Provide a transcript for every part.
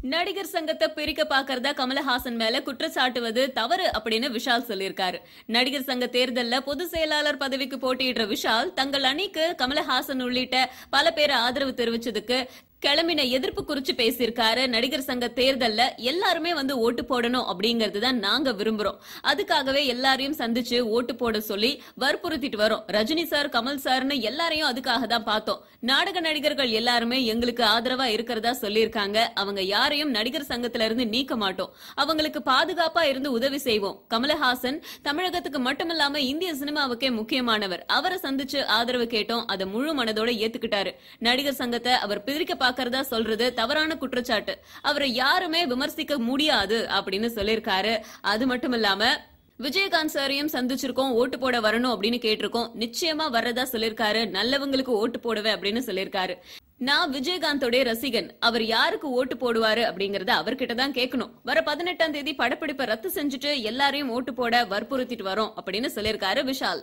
நடிகர் சங்கத்தை பிரிக்க பாக்குறதா கமலஹாசன் மேல குற்றச்சாட்டுவது தவறு அப்படின்னு விஷால் சொல்லியிருக்காரு நடிகர் சங்க தேர்தல்ல பொதுச் செயலாளர் பதவிக்கு போட்டியிடுற விஷால் தங்கள் அணிக்கு கமலஹாசன் உள்ளிட்ட பல பேர் ஆதரவு தெரிவிச்சதுக்கு கிளம்பின எதிர்ப்பு குறிச்சு பேசியிருக்காரு நடிகர் சங்க தேர்தல்ல எல்லாருமே வந்து ஓட்டு போடணும் அப்படிங்கறது தான் நாங்க விரும்புறோம் அதுக்காகவே எல்லாரையும் சந்திச்சு ஓட்டு போட சொல்லி வற்புறுத்திட்டு வரோம் ரஜினி சார் கமல் சார்னு எல்லாரையும் அதுக்காக தான் பார்த்தோம் நாடக நடிகர்கள் எல்லாருமே எங்களுக்கு ஆதரவா இருக்கிறதா சொல்லியிருக்காங்க அவங்க யாரையும் நடிகர் சங்கத்துல இருந்து நீக்க மாட்டோம் அவங்களுக்கு பாதுகாப்பா இருந்து உதவி செய்வோம் கமலஹாசன் தமிழகத்துக்கு மட்டுமில்லாம இந்திய சினிமாவுக்கே முக்கியமானவர் அவரை சந்திச்சு ஆதரவு கேட்டோம் அதை முழு மனதோட ஏத்துக்கிட்டாரு நடிகர் சங்கத்தை அவர் பிரிக்க பாக்குறதா சொல்றது தவறான குற்றச்சாட்டு அவரை யாருமே விமர்சிக்க முடியாது அப்படின்னு சொல்லியிருக்காரு அது மட்டும் இல்லாம விஜயகாந்த் சாரையும் சந்திச்சிருக்கோம் ஓட்டு போட வரணும் அப்படின்னு கேட்டிருக்கோம் நிச்சயமா வர்றதா சொல்லியிருக்காரு நல்லவங்களுக்கு ஓட்டு போடுவேன் அப்படின்னு சொல்லியிருக்காரு நான் விஜயகாந்தோட ரசிகன் அவர் யாருக்கு ஓட்டு போடுவாரு அப்படிங்கறத அவர்கிட்ட தான் கேட்கணும் வர பதினெட்டாம் தேதி படப்பிடிப்பை ரத்து செஞ்சுட்டு எல்லாரையும் ஓட்டு போட வற்புறுத்திட்டு வரோம் அப்படின்னு சொல்லியிருக்காரு விஷால்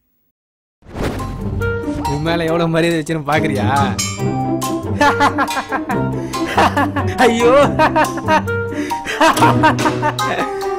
உன் மேல எவ்வளவு மரியாதை வச்சுன்னு பாக்குறியா ஐயோ